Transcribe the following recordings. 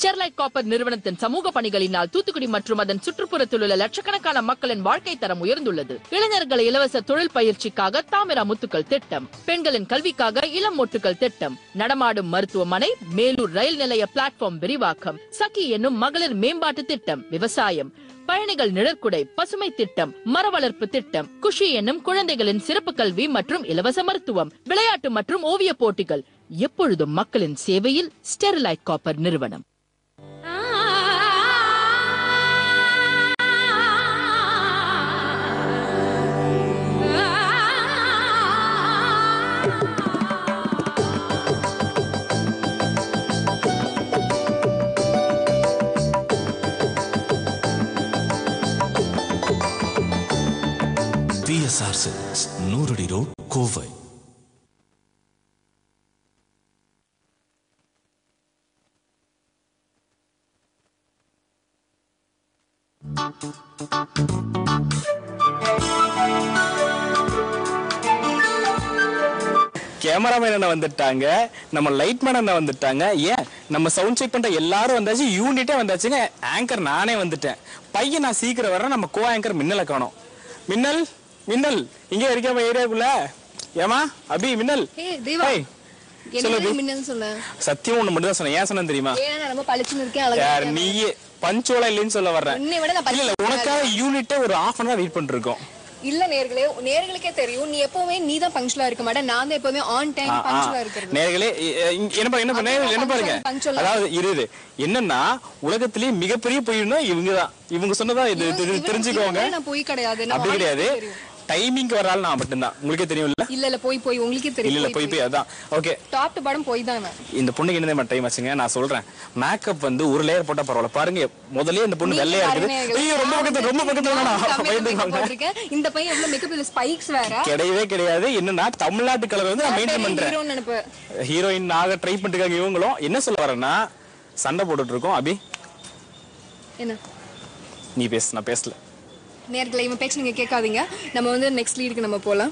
Sterlite copper நிறுவனத்தின் சமூக பணிகளினால் தூத்துக்குடி மற்றும் அதன் சுற்றுப்புறத்தில் உள்ள லட்சக்கணக்கான மக்களின் வாழ்க்கை தரம் உயர்ந்துள்ளது இளைஞர்கள் இலவச தொழில் பயிற்சிக்காக தாமிரா முத்துக்கள் திட்டம் பெண்களின் கல்விக்காக இளம் மொட்டுக்கள் திட்டம் நடமாடும் மருத்துவமனை மேலூர் ரயில் நிலைய பிளாட்ஃபார்ம் விரிவாக்கம் சகி என்னும் மகளிர் மேம்பாட்டு திட்டம் விவசாயம் பயணிகள் நிழற்குடை பசுமை திட்டம் மர வளர்ப்பு திட்டம் குஷி என்னும் குழந்தைகளின் சிறப்பு கல்வி மற்றும் இலவச மருத்துவம் விளையாட்டு மற்றும் ஓவிய போட்டிகள் எப்பொழுதும் மக்களின் சேவையில் ஸ்டெர்லைட் காப்பர் நிறுவனம் பிஎஸ்ஆர் சில்க்ஸ் நூறடி ரோட் கோவை கேமராமேன் அண்ணன் வந்துட்டாங்க நம்ம லைட்மேன் அண்ணன் வந்துட்டாங்க ஏன் நம்ம சவுண்ட் செக் பண்ற எல்லாரும் வந்தாச்சு யூனிட்டே வந்தாச்சுங்க ஆங்கர் நானே வந்துட்டேன் பையன் நான் சீக்கிரம் வர்றேன் நம்ம கோ ஆங்கர் மின்னலை காணோம் மின்னல் மின்னல் இங்கே இருக்க ஏரியாக்குள்ள ஏமா அபி மின்னல் ஏய், தேவா. ஏய், என்ன சொல்லு அபி. மின்னல்னு சொன்ன சத்தியம் ஒண்ணு மட்டும் தான் சொன்னேன் ஏன் சொன்னேன் தெரியுமா ஏன்னா நான் ரொம்ப பளிச்சுன்னு இருக்கேன் அழகா யார் இருக்கேன். நீயே பஞ்சோலா இல்லைன்னு சொல்ல வர்றேன் உன்னை விட நான் இல்ல இல்ல பளிச்சுன்னு உனக்காக யூனிட்டே ஒரு ஆஃப் அன் வெயிட் பண்ணிட்டு இருக்கோம் இல்ல நேர்களே நேர்களுக்கே தெரியும் நீ எப்பவுமே நீ தான் பங்க்சுவலா இருக்க மாட்டே நான் தான் எப்பவுமே ஆன் டைம் ஆ, ஆ. பங்க்சுவலா இருக்கிறது நேர்களே இ- இ- என்ன பாருங்க என்ன பண்ண அதுதான் என்ன பாருங்க punctual, punctual. அதாவது இருது என்னன்னா உலகத்திலேயே மிகப்பெரிய பொய்னா இவங்கதான் இவங்க சொன்னதா இது இவங்க- இது இவங்க- தெரிஞ்சுக்கோங்க இவங்க நான் போய் கிடையாது நான் அப்படி honest கிடையாது தெரியும். டைமிங் வர ஆள் நான் மட்டும்தான் உங்களுக்கே தெரியும்ல இல்ல இல்ல போய் போய் உங்களுக்கே இல்ல இல்ல தெரியும் போய் போய் அதான் ஓகே டாப் டு பாடம் போய் தான் நான் இந்த பொண்ணுக்கு என்ன டைம் ஆச்சுங்க நான் சொல்றேன் மேக்கப் வந்து ஒரு லேயர் போட்டா பரவாயில்ல பாருங்க முதல்லயே இந்த பொண்ணு வெள்ளையா இருக்குது ஐயோ ரொம்ப பக்கத்துல ரொம்ப பக்கத்துல வேணாம் பயந்துக்கோங்க போட்டிருக்கேன் இந்த பையன் எவ்வளவு மேக்கப் இல்ல ஸ்பைக்ஸ் வேற கிடையவே கிடையாது என்னன்னா தமிழ்நாட்டு கலர் வந்து நான் மெயின்டைன் பண்றேன் ஹீரோன்னு நினைப்பு ஹீரோயின் ஆக ட்ரை பண்ணிட்டு இருக்காங்க இவங்களும் என்ன சொல்ல வரேன்னா சண்டை போட்டுட்டு இருக்கோம் அபி என்ன நீ பேசு நான் பேசல நேர்களை இவன் பேச்சு நீங்க கேட்காதீங்க நம்ம வந்து நெக்ஸ்ட் லீடுக்கு நம்ம போலாம்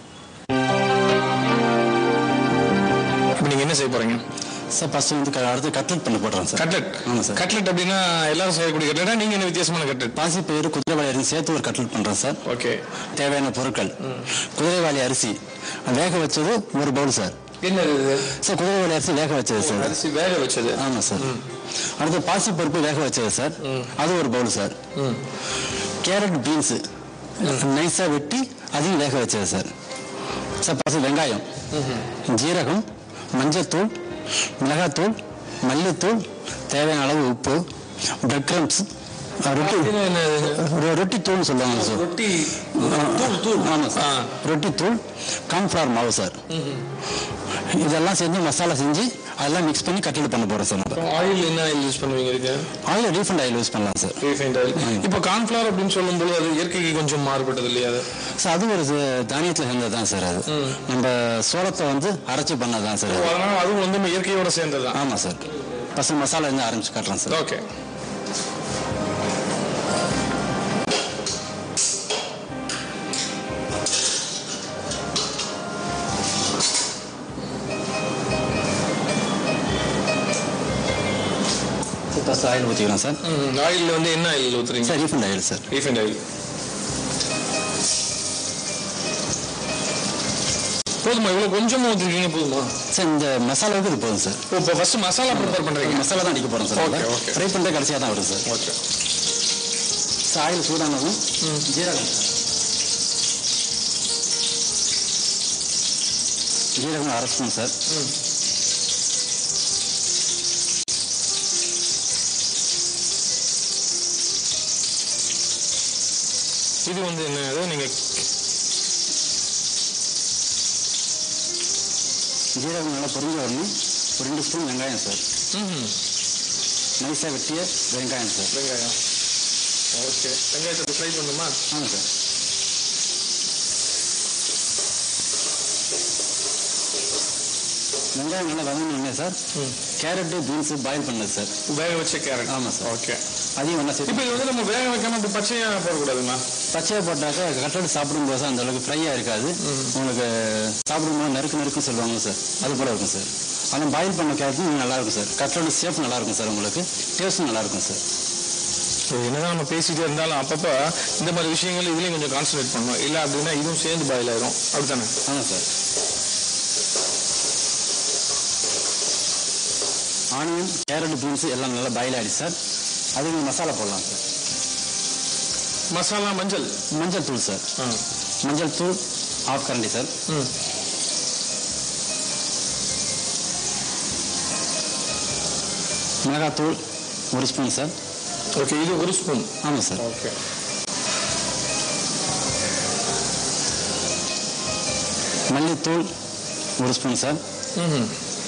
இப்போ நீங்க என்ன செய்ய போறீங்க சார் ஃபர்ஸ்ட் வந்து க- அடுத்து கட்லெட் பண்ண போடுறோம் சார் கட்லெட் ஆமா சார் கட்லெட் அப்படின்னா எல்லாரும் செய்யக்கூடிய கட்லெட்டா நீங்க என்ன வித்தியாசமான கட்லெட் பாசிப்பயிறு குதிரைவாளி அரிசி சேர்த்து ஒரு கட்லெட் பண்ணுறோம் சார் ஓகே தேவையான பொருட்கள் குதிரைவாளி அரிசி வேக வச்சது ஒரு பவுல் சார் என்னது இது சார் குதிரைவாளி அரிசி வேக வச்சது சார் அரிசி வேக வச்சது ஆமாம் சார் அடுத்து பாசிப்பருப்பு வேக வச்சது சார் அது ஒரு பவுல் சார் கேரட் பீன்ஸு நைஸாக வெட்டி அதையும் வேக வச்சது சார் சார் பசு வெங்காயம் ஜீரகம் மஞ்சத்தூள் மிளகாத்தூள் மல்லித்தூள் தேவையான அளவு உப்பு பிரெட் கிரம்ஸ் ரொட்டி ரொ- ரொட்டி தூள்னு சொல்லுவாங்க சார் ரொட்டி தூள் தூள் ஆமாம் சார் ஆ. ரொட்டி தூள் கார்ன்ஃப்ளவர் மாவு சார் இதெல்லாம் செஞ்சு மசாலா செஞ்சு அதெல்லாம் மிக்ஸ் பண்ணி கட்லெட் பண்ண போகிறோம் சார் நம்ம ஆயில் என்ன ஆயில் யூஸ் பண்ணுவீங்க இதுக்கு ஆயில் ரீஃபண்ட் ஆயில் யூஸ் பண்ணலாம் சார் ரீஃபைண்ட் ஆயில் இப்போ கார்ன்ஃபிளவர் அப்படின்னு சொல்லும்போது அது இயற்கைக்கு கொஞ்சம் மாறுபட்டது இல்லையா அது சார் அது ஒரு ச- தானியத்தில் சேர்ந்தது தான் சார் அது நம்ம சோளத்தை வந்து அரைச்சி பண்ணது தான் சார் அது அதனால அதுவும் வந்து நம்ம இயற்கையோட சேர்ந்தது தான் ஆமாம் சார் ஃபஸ்ட் மசாலா இருந்து ஆரம்பிச்சு காட்டுறேன் சார் ஓகே ஃபஸ்ட் ஆயில் ஊற்றிக்கிறோம் சார் ஆயில் வந்து என்ன ஆயில் ஊத்துறீங்க sir refund oil sir refined oil போதுமா இவ்வளவு கொஞ்சமா ஊத்திருக்கீங்க போதுமா சார் இந்த மசாலாவுக்கு இது போதும் சார் ஓ இப்போ ஃபர்ஸ்ட் மசாலா ப்ரிப்பேர் பண்றீங்க மசாலா தான் அடிக்க போகிறோம் சார் Okay, okay. ஃப்ரை பண்ணுறது கடைசியாக தான் வரும் சார் ஓகே சார் ஆயில் சூடானதும் ஜீரகம் ஜீரகம் அரைச்சணும் சார் இது வந்து என்ன அது நீங்க ஜீரகம் நல்லா பொரிஞ்ச உடனே ஒரு ரெண்டு ஸ்பூன் வெங்காயம் சார் ம்ஹும். நைஸாக வெட்டிய வெங்காயம் சார் வெங்காயம் ஓகே வெங்காயத்தை ஃப்ரை பண்ணுமா ஆமாம் சார் வெங்காயம் நல்லா வதங்கினோடனே சார் கேரட்டு பீன்ஸு பாயில் பண்ணது சார் வேக வச்ச கேரட் ஆமாம் சார் ஓகே அதையும் ஒன்றா இப்போ சேர்த்து இது வந்து நம்ம வேக வைக்காம இப்படி பச்சையா போடக்கூடாதுமா பச்சையாக போட்டாக்கா கட்லட் சாப்பிடும்போது அந்த அளவுக்கு ஃப்ரையாக இருக்காது உங்களுக்கு சாப்பிடும்போது நறுக்கு நறுக்கு சொல்லுவாங்க சார் அது போல இருக்கும் சார் அந்த பாயில் பண்ண கேரட் நல்லா இருக்கும் சார் கட்லோட ஷேப் நல்லா இருக்கும் சார் உங்களுக்கு டேஸ்ட்டும் நல்லா இருக்கும் சார் ஸோ என்னதான் நம்ம பேசிட்டே இருந்தாலும் அப்பப்போ இந்த மாதிரி விஷயங்கள் இதுலேயும் கொஞ்சம் கான்சன்ட்ரேட் பண்ணணும் இல்லை அப்படின்னா இதுவும் சேர்ந்து பாயில் ஆயிரும் அப்படித்தானே ஆமாம் சார் ஆனியன் கேரட் பீன்ஸ் எல்லாம் நல்லா பாயில் ஆயிடுச்சு சார் அதுக்கு மசாலா போடலாம் சார் மசாலா மஞ்சள் மஞ்சள் தூள் சார் ஆ மஞ்சள் தூள் ஆஃப் கரண்டி சார் ம் மிளகாத்தூள் ஒரு ஸ்பூன் சார் ஓகே இது ஒரு ஸ்பூன் ஆமாம் சார் ஓகே மல்லித்தூள் ஒரு ஸ்பூன் சார் ம்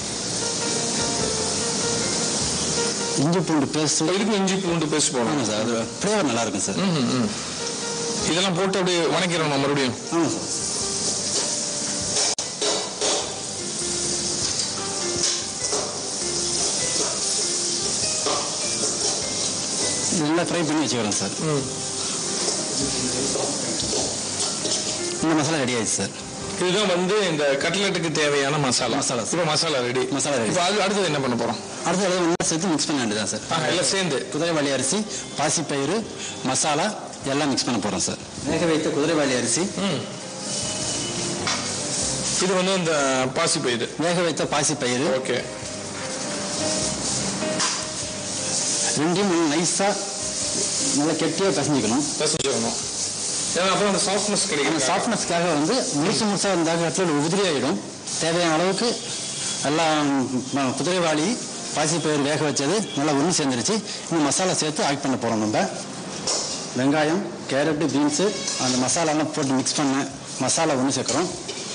இஞ்சி பூண்டு பேஸ்ட் இதுக்கு இஞ்சி பூண்டு பேஸ்ட் போடணும் ஆமாம் சார் அது ஃப்ளேவர் நல்லா இருக்கும் சார் ம் ம் இதெல்லாம் போட்டு அப்படியே வணக்கிறோம் மறுபடியும் ஆமாம் சார் நல்லா ஃப்ரை பண்ணி வச்சுக்கிறேன் சார் ம் இந்த மசாலா ரெடி ஆயிடுச்சு சார் இதுதான் வந்து இந்த கட்லெட்டுக்கு தேவையான மசாலா மசாலா. இப்போ மசாலா ரெடி மசாலா ready. இப்போ அது அடுத்தது என்ன பண்ண போறோம் அடுத்த அளவு நல்லா சேர்த்து மிக்ஸ் பண்ண வேண்டியதான் சார் ஆ, எல்லாம் சேர்ந்து குதிரைவாளி அரிசி பாசிப்பயிறு மசாலா எல்லாம் மிக்ஸ் பண்ண போகிறோம் சார் வேக வைத்த குதிரைவாளி அரிசி ம் இது வந்து இந்த பாசி பயிறு வேக வைத்த பாசிப்பயிறு ஓகே ரெண்டையும் நல்லா நைஸாக நல்லா கெட்டியாக பிசைஞ்சிக்கணும் பிசைஞ்சிடணும் ஏன்னா அப்புறம் அந்த சாஃப்ட்னஸ் அந்த கிடைக்கும் சாஃப்ட்னஸ்க்காக வந்து முழுசு முழுசாக இருந்தால் கட்டில் உதிரி ஆகிடும் தேவையான அளவுக்கு எல்லாம் ம- குதிரைவாளி பாசிப்பயிறு வேக வச்சது நல்லா ஒன்று சேர்ந்துருச்சு இந்த மசாலா சேர்த்து ஆட் பண்ண போகிறோம் நம்ம வெங்காயம் கேரட்டு பீன்ஸு அந்த மசாலாலாம் போட்டு மிக்ஸ் பண்ண மசாலா ஒன்று சேர்க்குறோம்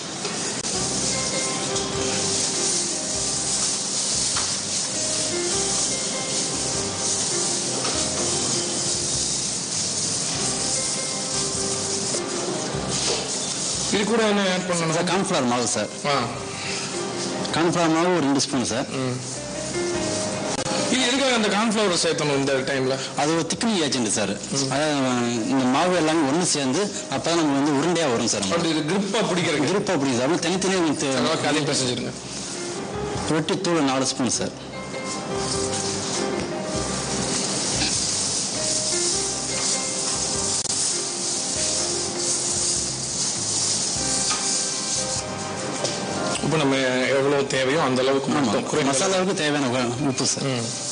இது கூட என்ன ஆட் பண்ணணும் சார் கார்ன்ஃப்ளவர் மாவு சார் ஆ கார்ன்ஃப்ளவர் மாவு ஒரு ரெண்டு ஸ்பூன் சார் இது எதுக்காக அந்த கார்ன்ஃப்ளவர் சேர்த்தணும் இந்த டைம்ல அது ஒரு திக்னிங் ஏஜென்ட் சார் அதாவது இந்த மாவு எல்லாமே ஒன்று சேர்ந்து அப்போ தான் நமக்கு வந்து உருண்டையாக வரும் சார் அப்படி இது கிரிப்பா பிடிக்கிறதுக்கு விருப்பம் அப்படி சார் அப்படி தனித்தனியாக ஓகே அதையும் பிசைஞ்சிருங்க ரொட்டி தூள் நாலு ஸ்பூன் சார் இப்போ நம்ம எவ்வளவு தேவையோ அந்த அளவுக்கு மட்டும் குறைந்த அளவு. மசாலாவுக்கு தேவையான உ- உப்பு சார்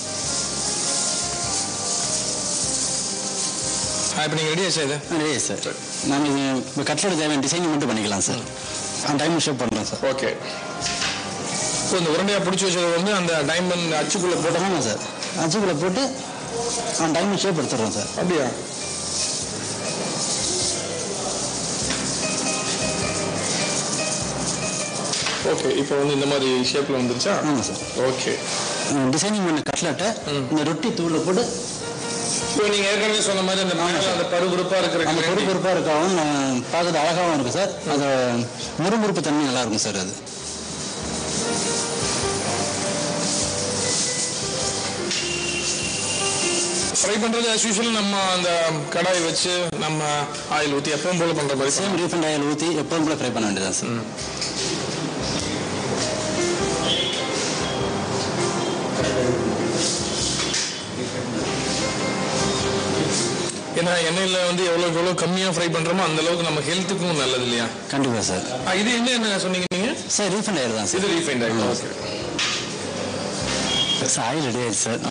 ஆ, இப்போ நீங்கள் ரெடி ஆச்சா இது ரெடி சார் நம்ம இது இப்போ கட்லெட் தேவையான டிசைனிங் மட்டும் பண்ணிக்கலாம் சார் அந்த டைம் ஷேப் பண்ணுறோம் சார் ஓகே இப்போ இந்த உருண்டையா பிடிச்சி வச்சது வந்து அந்த டைமண்ட் அச்சுக்குள்ள போட்டோம் ஆமாம் சார் அச்சுக்குள்ளே போட்டு அந்த டைம் ஷேப் எடுத்துடுறோம் சார் அப்படியா ஓகே இப்போ வந்து இந்த மாதிரி ஷேப்ல வந்துருச்சா ஆமாம் சார் ஓகே டிசைனிங் பண்ண கட்லெட்டை இந்த ரொட்டி தூளில் போட்டு இப்போ நீங்க ஏற்கனவே சொன்ன மாதிரி அந்த மேல அந்த பருபருப்பா இருக்கிற அந்த பொறு பொறுப்பாக இருக்கவும் நான் பார்க்கறது அழகாகவும் இருக்கும் சார் அந்த முறுமுறுப்பு தன்மை நல்லா இருக்கும் சார் அது ஃப்ரை பண்றது as usual நம்ம அந்த கடாய் வச்சு நம்ம ஆயில் ஊத்தி எப்பவும் போல பண்ற மாதிரி சேம் ரீஃபண்ட் ஆயில் ஊற்றி எப்போதும் போல ஃப்ரை பண்ண வேண்டியதான் சார் ஏன்னா எண்ணெயில வந்து எவ்வளவுக்கு எவ்வளவு கம்மியா ஃப்ரை பண்றோமோ அந்த அளவுக்கு நம்ம ஹெல்த்துக்கும் நல்லது இல்லையா கண்டிப்பாக சார் ஆ, இது என்ன என்ன சொன்னீங்க நீங்க சார் ரீஃபண்ட் ஆயில் தான் சார் இது refined oil okay sir oil ready ஆயிடுச்சு சார்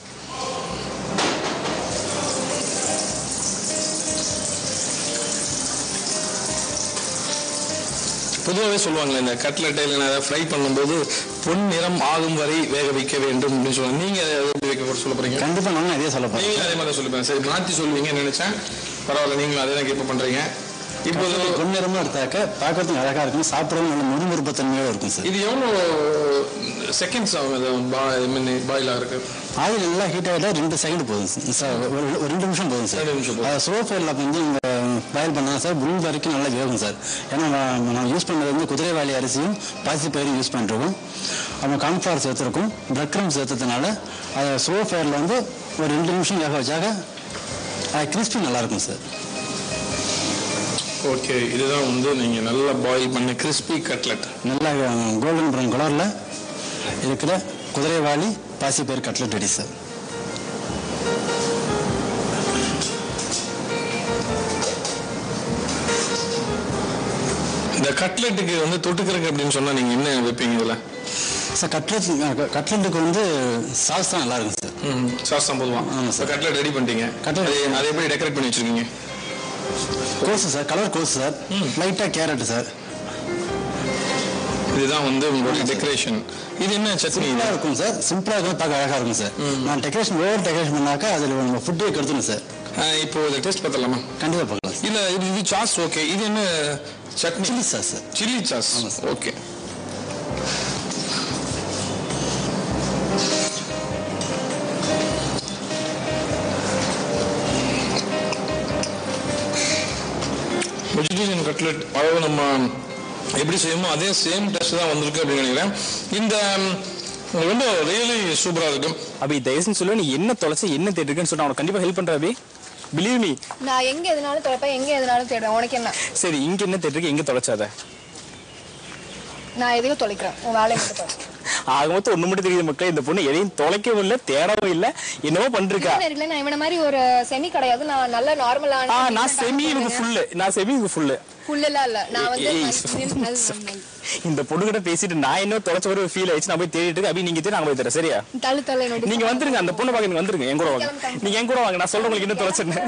பொதுவாகவே சொல்லுவாங்களே இந்த கட்லெட் இல்லைன்னா அதை ஃப்ரை பண்ணும்போது பொன் நிறம் ஆகும் வரை வேக வைக்க வேண்டும் அப்படின்னு சொல்லுவாங்க நீங்க அதை எப்படி வைக்க போற சொல்ல போறீங்க கண்டிப்பாக நானும் இதே சொல்ல போகிறேன் நீங்களும் அதே மாதிரி தான் சொல்லுவேன் சரி மாற்றி சொல்லுவீங்கன்னு நினைச்சேன் பரவாயில்ல நீங்களும் அதே தான் கேட்ப பண்றீங்க இப்போது பொன்னிறமாக எடுத்தாக்க பார்க்கறதுக்கு அழகாக இருக்கும் சாப்பிடவும் நல்ல முறுமுறுப்பு தன்மையோட இருக்கும் சார் இது எவ்வளோ செகண்ட்ஸ் ஆகும் இது பாயில் ஆகுறது ஆயில் நல்லா ஹீட் ஆகிட்டா ரெண்டு செகண்ட் போதும் சார் ஒரு ஒரு ரெண்டு நிமிஷம் போதும் சார் ரெண்டு நிமிஷம் போதும். அது ஸ்லோ ஃபயரில் வந்து இந்த பாயில் பண்ணால் சார் புல் வரைக்கும் நல்லா வேகும் சார் ஏன்னா நம்ம- நம்ம யூஸ் பண்ணுறது வந்து குதிரைவாளி அரிசியும் பாசிப்பயிரும் யூஸ் பண்ணிருக்கோம் அப்புறம் கார்ன்ஃப்ளவர் சேர்த்துருக்கோம் பிரெட் க்ரம் சேர்த்ததுனால அதை ஸ்லோ ஃபயரில் வந்து ஒரு ரெண்டு நிமிஷம் வேக வச்சாக்க அது கிறிஸ்பி நல்லாயிருக்கும் சார் ஓகே இதுதான் வந்து நீங்க நல்லா பாயில் பண்ண கிறிஸ்பி கட்லெட் நல்லா கோல்டன் ப்ரௌன் கலரில் இருக்கிற குதிரைவாளி பாசிப்பயிர் கட்லட் ரெடி சார் இந்த கட்லெட்டுக்கு வந்து தொட்டுக்கிறதுக்கு அப்படின்னு சொன்னா நீங்க என்ன வைப்பீங்க இதுல சார் கட்லட் கட்லட்டுக்கு வந்து சாஸ் தான் நல்லா இருக்கும் சார் ம் சாஸ் தான் பொதுவா ஆமா இப்போ கட்லெட் ரெடி பண்ணிட்டீங்க Cutlet- அதை அதை எப்படி டெக்கரேட் பண்ணி வச்சிருக்கீங்க கோஸு சார் கலர் கோஸ் சார் லைட்டாக கேரட் சார் இதுதான் வந்து உங்களுடைய டெக்கரேஷன் இது என்ன சட்னி இது சிம்பிளாக இருக்கும் சார் சிம்பிளாக இருக்கும் பார்க்க அழகாக இருக்கும் சார் நான் டெக்கரேஷன் ஓவர் டெக்கரேஷன் பண்ணாக்கா அதில் நம்ம ஃபுட்டே கெடுத்துடும் சார் ஆஹ் இப்போ இதை டேஸ்ட் பார்த்தலாமா கண்டிப்பாக பார்க்கலாம் சார் இல்ல இது இது சாஸ் ஓகே இது என்ன chutney chilli sauce sir chilli sauce ஆமா சார். ஓகே வெஜிடேரியன் கட்லெட் அதாவது நம்ம எப்படி செய்யணுமோ அதே சேம் டேஸ்ட் தான் வந்திருக்கு அப்படின்னு நினைக்கிறேன் இந்த ம், ரொம்ப ரியலி சூப்பரா இருக்கு அபி தயவுசெய்து சொல்லுவேன் நீ என்ன தொலைச்சு என்ன தேடிருக்கேன்னு சொன்னா உனக்கு கண்டிப்பா ஹெல்ப் பண்ற அபி பிலீவ் மீ நான் எங்க எதுனாலும் தொலைப்பேன் எங்க எதுனாலும் தேடுவேன் உனக்கு என்ன சரி இங்க என்ன தேடிருக்கு எங்க தொலைச்சாத நான் எதையும் தொலைக்கிறேன் உன் வேலையை மட்டும் பாரு. ஆக மொத்தம் ஒண்ணு மட்டும் தெரியுது மக்களே இந்த பொண்ணு எதையும் தொலைக்கவும் இல்லை தேடவும் இல்லை என்னவோ பண்ணிருக்கா இல்ல, இல்ல, நான் இவன மாதிரி ஒரு செமி கிடையாது நான் நல்ல நார்மலான ஆ நான் செமி எனக்கு ஃபுல்லு நான் செமி எனக்கு ஃபுல்லு ஃபுல்லெல்லாம் இல்ல நான் வந்து ஏய், மனுஷன் நல்ல- நல்ல- இந்த பொண்ணு கிட்ட பேசிட்டு நான் என்ன தொலைச்ச ஒரு ஃபீல் ஆயிடுச்சு நான் போய் தேடிட்டு இருக்கேன். அபி நீங்க தேடி நாங்க போய் தரேன் சரியா தள்ளு தள்ளு என்னோட நீங்க வந்துருங்க அந்த பொண்ணை பார்க்க நீங்க வந்துருங்க என் கூட வாங்க நீங்க என் கூட வாங்க நான் சொல்றேன் உங்களுக்கு என்ன தொலைச்சேன்னு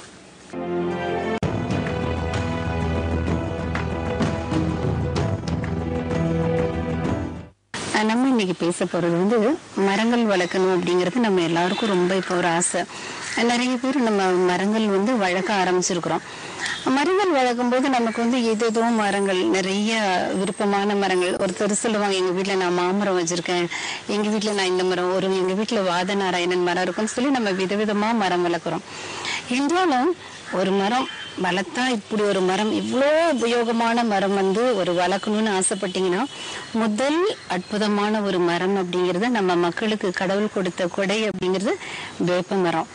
அஹ் நம்ம இன்னைக்கு பேச போறது வந்து மரங்கள் வளர்க்கணும் அப்படிங்கிறது நம்ம எல்லாருக்கும் ரொம்ப இப்போ ஒரு ஆசை அஹ் நிறைய பேர் நம்ம மரங்கள் வந்து வளர்க்க ஆரம்பிச்சிருக்கிறோம் மரங்கள் வளர்க்கும் போது நமக்கு வந்து ஏதேதோ மரங்கள் நிறைய விருப்பமான மரங்கள் ஒருத்தர் சொல்லுவாங்க எங்க வீட்ல நான் மாமரம் வச்சிருக்கேன் எங்க வீட்ல நான் இந்த மரம் ஒரு எங்க வீட்ல வாத நாராயணன் மரம் இருக்குன்னு சொல்லி நம்ம விதவிதமா மரம் வளர்க்குறோம் என்றாலும் ஒரு மரம் வளர்த்தா இப்படி ஒரு மரம் இவ்வளோ உபயோகமான மரம் வந்து ஒரு வளர்க்கணும்னு ஆசைப்பட்டீங்கன்னா முதல் அற்புதமான ஒரு மரம் அப்படிங்கிறது நம்ம மக்களுக்கு கடவுள் கொடுத்த கொடை அப்படிங்கிறது வேப்ப மரம்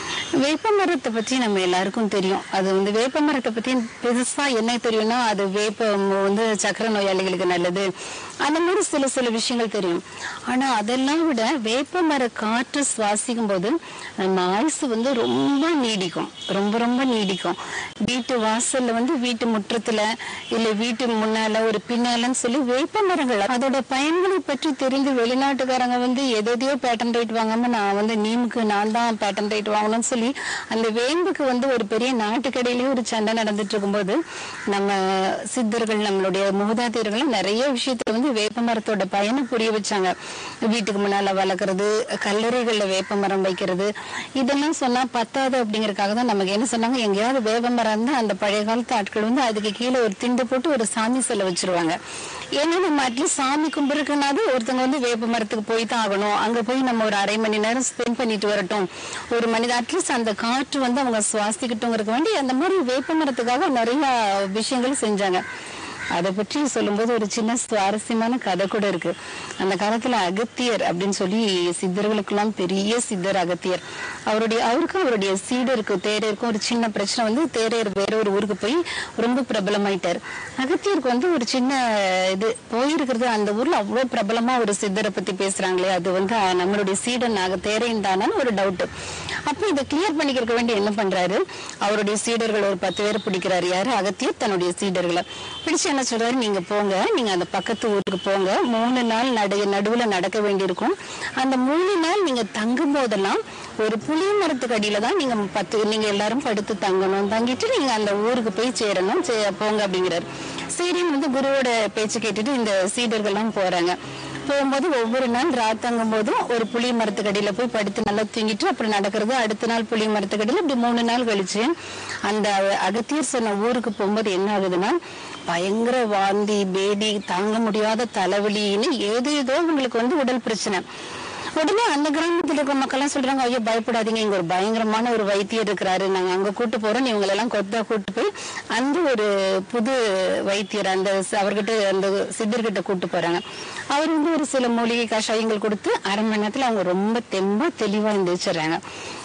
வேப்ப மரத்தை பத்தி நம்ம எல்லாருக்கும் தெரியும் அது வந்து வேப்ப மரத்தை பத்தி பெருசா என்ன தெரியும்னா அது வேப்ப வந்து சக்கரை நோயாளிகளுக்கு நல்லது அந்த மாதிரி சில சில விஷயங்கள் தெரியும் ஆனா அதெல்லாம் விட வேப்ப மர காற்று சுவாசிக்கும் போது நம்ம ஆயுசு வந்து ரொம்ப நீடிக்கும் ரொம்ப ரொம்ப நீடிக்கும் வீட்டு வாசல்ல வந்து வீட்டு முற்றத்துல இல்ல வீட்டு முன்னால ஒரு பின்னாலன்னு சொல்லி வேப்ப மரங்கள் அதோட பயன்களை பற்றி தெரிந்து வெளிநாட்டுக்காரங்க வந்து எதையோ பேட்டன் ரைட் வாங்காம நான் வந்து நீமுக்கு நான் தான் பேட்டன் ரைட் வாங்கணும்னு சொல்லி அந்த வேம்புக்கு வந்து ஒரு பெரிய நாட்டுக்கடையிலேயே ஒரு சண்டை நடந்துட்டு இருக்கும்போது நம்ம சித்தர்கள் நம்மளுடைய மூதாதையர்கள் நிறைய விஷயத்துல வந்து வேப்ப மரத்தோட பயனை புரிய வச்சாங்க வீட்டுக்கு முன்னால வளர்க்கறது கல்லறைகள்ல வேப்ப மரம் வைக்கிறது இதெல்லாம் சொன்னா பத்தாது அப்படிங்கறதுக்காக தான் நமக்கு என்ன சொன்னாங்க எங்கேயாவது வேப்ப மரம் இருந்தா அந்த பழைய காலத்து ஆட்கள் வந்து அதுக்கு கீழே ஒரு திண்டு போட்டு ஒரு சாமி சிலை வச்சிருவாங்க ஏன்னா நம்ம அட்லீஸ்ட் சாமி கும்பிடுறதுனாவது ஒருத்தவங்க வந்து வேப்ப மரத்துக்கு போய் தான் ஆகணும் அங்க போய் நம்ம ஒரு அரை மணி நேரம் ஸ்பெண்ட் பண்ணிட்டு வரட்டும் ஒரு மனித அட்லீஸ்ட் அந்த காற்று வந்து அவங்க சுவாசிக்கட்டுங்கிறதுக்கு வேண்டி அந்த மாதிரி வேப்ப மரத்துக்காக நிறைய விஷயங்கள் செஞ்சாங்க அதை பற்றி சொல்லும்போது ஒரு சின்ன சுவாரஸ்யமான கதை கூட இருக்கு அந்த காலத்துல அகத்தியர் அப்படின்னு சொல்லி சித்தர்களுக்கெல்லாம் பெரிய சித்தர் அகத்தியர் அவருடைய அவருக்கும் அவருடைய சீடருக்கு தேரையருக்கும் ஒரு சின்ன பிரச்சனை வந்து தேரையர் வேற ஒரு ஊருக்கு போய் ரொம்ப பிரபலமாயிட்டார் அகத்தியருக்கு வந்து ஒரு சின்ன இது போயிருக்கிறது அந்த ஊர்ல அவ்வளவு பிரபலமா ஒரு சித்தரை பத்தி பேசுறாங்களே அது வந்து அஹ், நம்மளுடைய சீடன் அக தேரையும் தானான்னு ஒரு டவுட் அப்ப இதை கிளியர் பண்ணிக்கிறக்க வேண்டி என்ன பண்றாரு அவருடைய சீடர்கள் ஒரு பத்து பேர் பிடிக்கிறாரு யாரு அகத்தியர் தன்னுடைய சீடர்களை பிடிச்சு என்ன சொல்றாரு நீங்க போங்க நீங்க அந்த பக்கத்து ஊருக்கு போங்க மூணு நாள் நடு நடுவுல நடக்க வேண்டியிருக்கும் அந்த மூணு நாள் நீங்க தங்கும் போதெல்லாம் ஒரு புளிய மரத்துக்கு அடியில தான் நீங்க பத்து நீங்க எல்லாரும் படுத்து தங்கணும் தங்கிட்டு நீங்க அந்த ஊருக்கு போய் சேரணும் சே- போங்க அப்படிங்கிறாரு சரின்னு வந்து குருவோட பேச்சு கேட்டுட்டு இந்த சீடர்கள்லாம் போறாங்க போகும்போது ஒவ்வொரு நாள் ராத்தங்கும் போதும் ஒரு புளிய மரத்துக்கடியில போய் படுத்து நல்லா தூங்கிட்டு அப்புறம் நடக்கிறது அடுத்த நாள் புளிய மரத்துக்கடியில இப்படி மூணு நாள் கழிச்சு அந்த அகத்தியர் சொன்ன ஊருக்கு போகும்போது என்ன ஆகுதுன்னா பயங்கர வாந்தி பேதி தாங்க முடியாத தலைவலின்னு ஏதோ ஏதோ உங்களுக்கு வந்து உடல் பிரச்சனை உடனே அந்த கிராமத்துல இருக்க மக்கள் எல்லாம் சொல்றாங்க ஐயோ பயப்படாதீங்க இங்க ஒரு பயங்கரமான ஒரு வைத்தியர் இருக்கிறாரு நாங்க அங்க கூட்டு போறோம் இவங்களை எல்லாம் கொத்தா கூட்டு போய் அந்த ஒரு புது வைத்தியர் அந்த ச- அவர்கிட்ட அந்த சித்தர்கிட்ட கூட்டு போறாங்க அவர் வந்து ஒரு சில மூலிகை கஷாயங்கள் கொடுத்து அரை மணி நேரத்துல அவங்க ரொம்ப தெம்பா தெளிவா எந்திரிச்சிடுறாங்க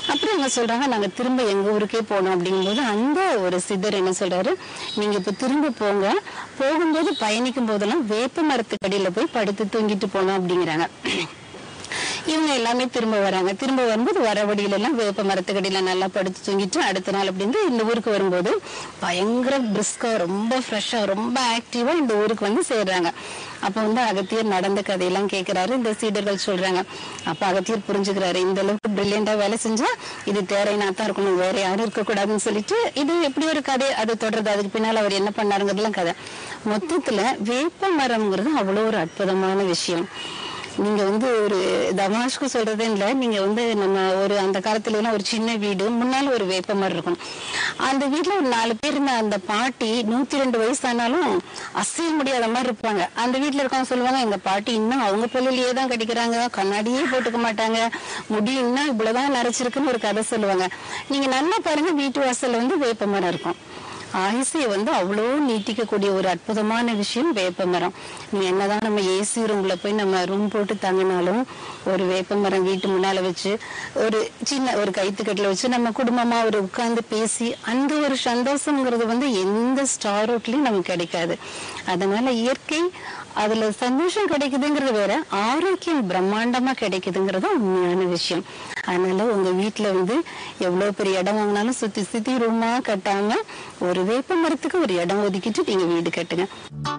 அப்புறம் இவங்க சொல்றாங்க நாங்க திரும்ப எங்க ஊருக்கே போனோம் அப்படிங்கும்போது அந்த ஒரு சித்தர் என்ன சொல்றாரு நீங்க இப்ப திரும்ப போங்க போகும்போது பயணிக்கும் போதெல்லாம் வேப்ப மரத்துக்கடியில போய் படுத்து தூங்கிட்டு போனோம் அப்படிங்கிறாங்க இவங்க எல்லாமே திரும்ப வராங்க திரும்ப வரும்போது வர வழியில எல்லாம் வேப்ப மரத்துக்கடியில நல்லா படுத்து தூங்கிட்டு அடுத்த நாள் அப்படின்னு இந்த ஊருக்கு வரும்போது பயங்கர பிரிஸ்கா ரொம்ப ஃப்ரெஷ்ஷா ரொம்ப ஆக்டிவா இந்த ஊருக்கு வந்து சேர்றாங்க அப்ப வந்து அகத்தியர் நடந்த கதையெல்லாம் கேட்கிறாரு இந்த சீடர்கள் சொல்றாங்க அப்ப அகத்தியர் புரிஞ்சுக்கிறாரு இந்த அளவுக்கு பிரில்லியண்டா வேலை செஞ்சா இது தேரைனா தான் இருக்கணும் வேற யாரும் இருக்கக்கூடாதுன்னு சொல்லிட்டு இது எப்படி ஒரு கதை அது தொடருது அதுக்கு பின்னால் அவர் என்ன பண்ணாருங்கிறதுலாம் கதை மொத்தத்துல வேப்ப மரம்ங்கிறது அவ்வளோ ஒரு அற்புதமான விஷயம் நீங்க வந்து ஒரு தமாஷ்க்கு சொல்றதே இல்ல நீங்க வந்து நம்ம ஒரு அந்த காலத்துல எல்லாம் ஒரு சின்ன வீடு முன்னால ஒரு வேப்ப மரம் இருக்கும் அந்த வீட்டுல ஒரு நாலு பேர் இருந்த அந்த பாட்டி நூத்தி ரெண்டு வயசு ஆனாலும் அசைய முடியாத மாதிரி இருப்பாங்க அந்த வீட்டுல இருக்கவங்க சொல்லுவாங்க எங்க பாட்டி இன்னும் அவங்க பொருளிலேயே தான் கடிக்கிறாங்க கண்ணாடியே போட்டுக்க மாட்டாங்க முடி இன்னும் இவ்வளவுதான் நரைச்சிருக்குன்னு ஒரு கதை சொல்லுவாங்க நீங்க நல்லா பாருங்க வீட்டு வாசல்ல வந்து வேப்ப மரம் இருக்கும் ஆயுசை வந்து அவ்வளோ நீட்டிக்கக்கூடிய ஒரு அற்புதமான விஷயம் வேப்ப மரம் நீ என்னதான் நம்ம ஏசி ரூம்ல போய் நம்ம ரூம் போட்டு தங்கினாலும் ஒரு வேப்ப மரம் வீட்டு முன்னால வச்சு ஒரு சின்ன ஒரு கைத்துக்கட்டில் வச்சு நம்ம குடும்பமா ஒரு உட்கார்ந்து பேசி அந்த ஒரு சந்தோஷங்கிறது வந்து எந்த ஸ்டார் ரோட்லயும் நமக்கு கிடைக்காது அதனால இயற்கை அதுல சந்தோஷம் கிடைக்குதுங்கிறது வேற ஆரோக்கியம் பிரம்மாண்டமா கிடைக்குதுங்கிறது உண்மையான விஷயம் அதனால உங்க வீட்டுல வந்து எவ்வளவு பெரிய இடம் வாங்கினாலும் சுத்தி சுத்தி ரூமா கட்டாம ஒரு வேப்ப மரத்துக்கு ஒரு இடம் ஒதுக்கிட்டு நீங்க வீடு கட்டுங்க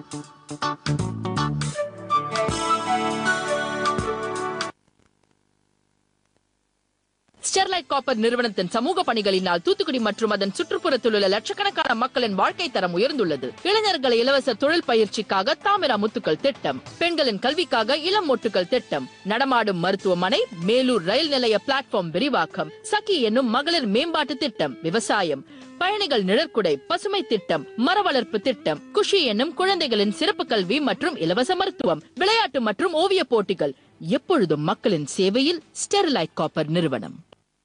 ஸ்டெர்லைட் காப்பர் நிறுவனத்தின் சமூக பணிகளினால் தூத்துக்குடி மற்றும் அதன் சுற்றுப்புறத்தில் உள்ள லட்சக்கணக்கான மக்களின் வாழ்க்கை தரம் உயர்ந்துள்ளது இளைஞர்களை இலவச தொழில் பயிற்சிக்காக தாமிரா முத்துக்கள் திட்டம் பெண்களின் கல்விக்காக இளம் மொட்டுக்கள் திட்டம் நடமாடும் மருத்துவமனை மேலூர் ரயில் நிலைய பிளாட்ஃபார்ம் விரிவாக்கம் சகி என்னும் மகளிர் மேம்பாட்டு திட்டம் விவசாயம் பயணிகள் நிழற்குடை பசுமை திட்டம் மர வளர்ப்பு திட்டம் குஷி என்னும் குழந்தைகளின் சிறப்பு கல்வி மற்றும் இலவச மருத்துவம் விளையாட்டு மற்றும் ஓவிய போட்டிகள் எப்பொழுதும் மக்களின் சேவையில் ஸ்டெர்லைட் காப்பர் நிறுவனம்